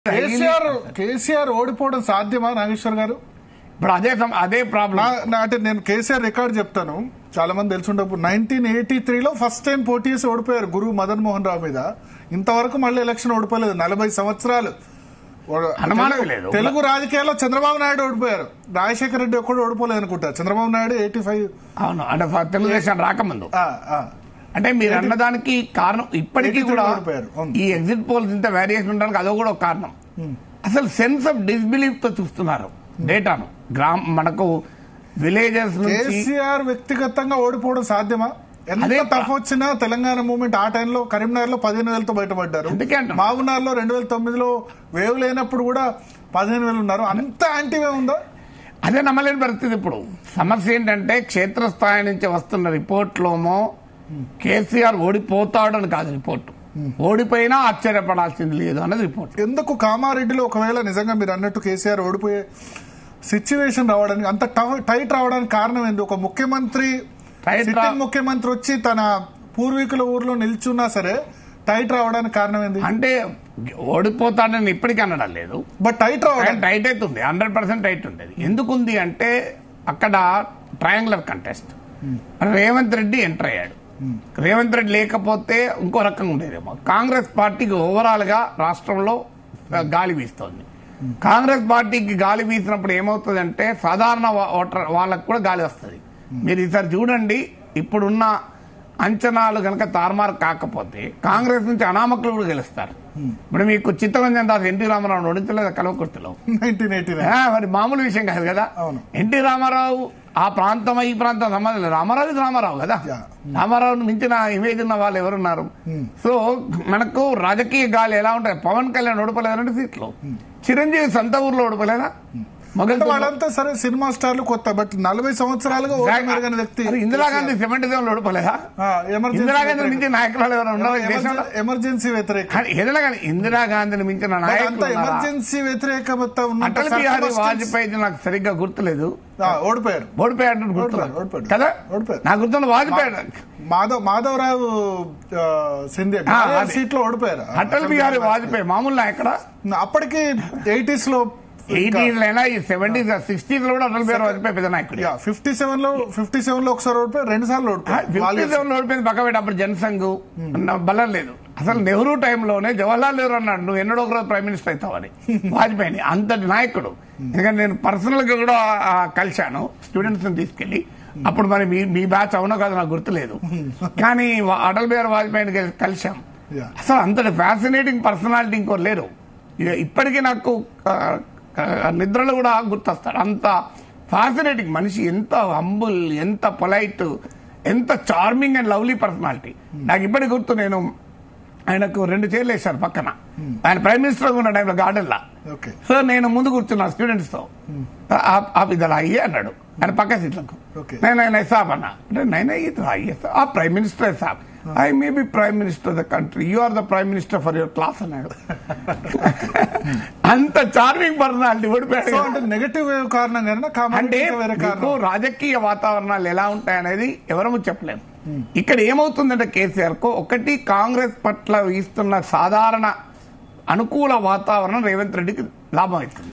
కేసీఆర్ కేసీఆర్ ఓడిపోవడం సాధ్యమా నాగేశ్వర్ గారు ఇప్పుడు అదే సమ- అదే ప్రాబ్లం నా- నా- అంటే నేను కేసీఆర్ రికార్డ్ చెప్తాను చాలా మంది తెలుసుంటప్పుడు నైన్టీన్ ఎయిటీ త్రీలో ఫస్ట్ టైం పోటీ చేసి ఓడిపోయారు గురువు మదన్ మోహన్ రావు మీద ఇంతవరకు మళ్ళీ ఎలక్షన్ ఓడిపోలేదు నలభై సంవత్సరాలు ఓ- అనుమానమే తెలుగు- లేదు. తెలుగు రాజకీయాల్లో చంద్రబాబు నాయుడు ఓడిపోయారు రాజశేఖర రెడ్డి ఒక్కడు ఓడిపోలేదు అనుకుంటా చంద్రబాబు నాయుడు ఎయిటీ ఫైవ్ అవును అంటే ఫ- తెలుగుదేశం రాకముందు అంటే మీరు అన్నదానికి కారణం ఇప్పటికీ ఎయిటీ కూడా త్రీలో ఓడిపోయారు. అవును. ఈ ఎగ్జిట్ పోల్స్ ఇంత వేరియేషన్ ఉండడానికి అదో కూడా ఒక కారణం అసలు సెన్స్ ఆఫ్ డిస్బిలీఫ్ తో చూస్తున్నారు డేటాను గ్రామ మనకు విలేజెస్ నుంచి కేసీఆర్ వ్యక్తిగతంగా ఓడిపోవడం సాధ్యమా ఎంత అదే టఫ్ వచ్చినా తెలంగాణ మూవ్మెంట్ ఆ టైంలో కరీంనగర్ లో పదిహేను వేలతో బయటపడ్డారు అందుకే అంటున్నా. మాగునార్ లో రెండు వేల తొమ్మిదిలో వేవ్ లేనప్పుడు కూడా పదిహేను వేలు ఉన్నారు అంత యాంటీవే ఉందా అదే నమ్మలేని పరిస్థితి ఇప్పుడు సమస్య ఏంటంటే క్షేత్రస్థాయి నుంచి వస్తున్న రిపోర్ట్లోమో కేసీఆర్ ఓడిపోతాడు అని కాదు రిపోర్ట్ ఓడిపోయినా ఆశ్చర్యపడాల్సింది లేదు అన్నది రిపోర్ట్ ఎందుకు కామారెడ్డిలో ఒకవేళ నిజంగా మీరు అన్నట్టు కేసీఆర్ ఓడిపోయే సిచ్యువేషన్ రావడానికి అంత టఫ్ టైట్ రావడానికి కారణం ఏంది ఒక ముఖ్యమంత్రి టైట్ రా- సిట్టింగ్ ముఖ్యమంత్రి వచ్చి తన పూర్వీకుల ఊర్లో నిల్చున్నా సరే టైట్ రావడానికి కారణం ఏంది అంటే ఓడిపోతాడని ఇప్పటికీ అనడం లేదు బట్ టైట్ రావడానికి టైట్ అవుతుంది హండ్రెడ్ పర్సెంట్ టైట్ ఉంటుంది ఎందుకుంది అంటే అక్కడ triangular contest Revanth Reddy enter అయ్యాడు రేవంత్ రెడ్డి లేకపోతే ఇంకో రకంగా ఉండేదేమో కాంగ్రెస్ పార్టీకి ఓవరాల్ గా రాష్ట్రంలో ఆ, గాలి వీస్తోంది కాంగ్రెస్ పార్టీకి గాలి వీసినప్పుడు ఏమవుతుందంటే సాధారణ వా- ఓటర్ వాళ్ళకు కూడా గాలి వస్తుంది మీరు ఈసారి చూడండి ఇప్పుడున్న అంచనాలు కనుక తారుమారు కాకపోతే కాంగ్రెస్ నుంచి అనామకులు కూడా గెలుస్తారు ఇప్పుడు మీకు చిత్తరంజన్ దాస్ ఎన్టీ రామారావు ఓడించలేదు కలవకుర్తిలో నైన్టీన్ ఎయిటీ ఆ, మరి మామూలు విషయం కాదు కదా అవును. ఎన్టీ రామారావు ఆ ప్రాంతం ఈ ప్రాంతం సంబంధం లేదు రామారావు ఇది రామారావు కదా యా. రామారావును మించిన ఇమేజ్ ఉన్న వాళ్ళు ఎవరున్నారు సో మనకు రాజకీయ గాలి ఎలా ఉంటాయి పవన్ కళ్యాణ్ ఓడిపోలేదు రెండు సీట్లు చిరంజీవి సొంత ఊర్లో ఓడిపోలేదా మొగల్ అంటే వాళ్ళంతా సరే సినిమా స్టార్లు కొత్త బట్ నలభై సంవత్సరాలుగా ఓటు మెరుగని వ్యక్తి ఇందిరాగాంధీ సెవెంటీ సెవెన్ లో ఓడిపోలేదా ఆ, ఎమర్జెన్సీ ఇందిరాగాంధీని వ్యతిరేక- మించిన నాయకురాలు ఎవరైనా ఉన్నారా ఈ దేశంలో ఎమర్జెన్సీ- ఎమర్జెన్సీ వ్యతిరేక కానీ ఏదైనా కానీ ఇందిరాగాంధీని మించిన బట్ నాయకులు అంత ఉన్నారా? ఎమర్జెన్సీ వ్యతిరేకత ఉన్నంత అటల్ బిహారీ circumstance- వాజ్పేయి నాకు సరిగ్గా గుర్తులేదు ఆ, ఓడిపోయారు ఓడిపోయాడు ఓడిపోయాడు, గుర్తులేదు ఓడిపోయాడు. కదా ఓడిపోయాడు. నా గుర్తున్న వాజ్పేయి మాధవ్ మాధవరావు ఆ, సింధియా ఆ, గ్వాలియర్ అది. సీట్ లో ఓడిపోయారు అటల్ బిహారీ వాజ్పేయి మామూలు నాయకుడ అప్పటికి ఎయిటీస్ లో ఎయిటీస్ అయినా ఈ సెవెంటీస్ సిక్స్టీస్ లో కూడా అటల్ బిహారీ వాజ్పేయి పెద్ద నాయకుడు ఫిఫ్టీ సెవెన్ లో ఫిఫ్టీ సెవెన్ లో ఒకసారి ఓడిపోయారు రెండు సార్లు ఓడిపోయారు ఫిఫ్టీ గ్వాలియర్ సెవెన్ లో ఓడిపోయింది పక్క పెట్టి అప్పుడు జనసంఘ్ అన్న బలం లేదు అసలు నెహ్రూ టైంలోనే జవహర్లాల్ నెహ్రూ అన్నాడు నువ్వు ఎన్నడో ఒక రోజు ప్రైమ్ మినిస్టర్ అవుతావని వాజ్పేయిని అంతటి నాయకుడు ఎందుకంటే నేను పర్సనల్ గా కూడా ఆ, కలిశాను స్టూడెంట్స్ ని తీసుకెళ్లి అప్పుడు మరి మీ మీ బ్యాచ్ అవునో కాదు నాకు గుర్తులేదు కానీ వా- అటల్ బిహారీ వాజ్పేయిని కలిసి- కలిశాం Yeah. అసలు అంతటి ఫ్యాసినేటింగ్ పర్సనాలిటీ ఇంకోరు లేరు ఇక ఇప్పటికీ నాకు ఆ, ఆ, నిద్రలో కూడా గుర్తొస్తాడు అంత ఫ్యాసినేటింగ్ మనిషి ఎంత హంబుల్ ఎంత పొలైట్ ఎంత చార్మింగ్ అండ్ లవ్లీ పర్సనాలిటీ నాకు ఇప్పటికి గుర్తు నేను ఆయనకు రెండు చైర్లు వేశారు పక్కన ఆయన ప్రైమ్ మినిస్టర్ ఉన్న టైంలో గార్డెన్ లా ఓకే సో నేను ముందు కూర్చున్నా స్టూడెంట్స్ తో आप आप इधर आइए అన్నాడు ఆయన పక్క సీట్లకు Okay. నేను నేను సాబ్ అన్నా అంటే నేను ఇది ఆइए సార్ ఆ ప్రైమ్ మినిస్టర్ సాబ్ I may be prime minister the country you are the prime minister for your class అన్నాడు అంత చార్మింగ్ పర్సనాలిటీ సో ఓడిపోయాడు అంటే నెగటివ్ వేవ్ కారణంగానే అంటే కామారెడ్డి వేరే మీకు కారణం రాజకీయ వాతావరణాలు ఎలా ఉంటాయనేది ఎవరము చెప్పలేము ఇక్కడ ఏమవుతుందంటే కేసీఆర్ కు ఒకటి కాంగ్రెస్ పట్ల ఇస్తున్న సాధారణ అనుకూల వాతావరణం రేవంత్ రెడ్డికి లాభం అవుతుంది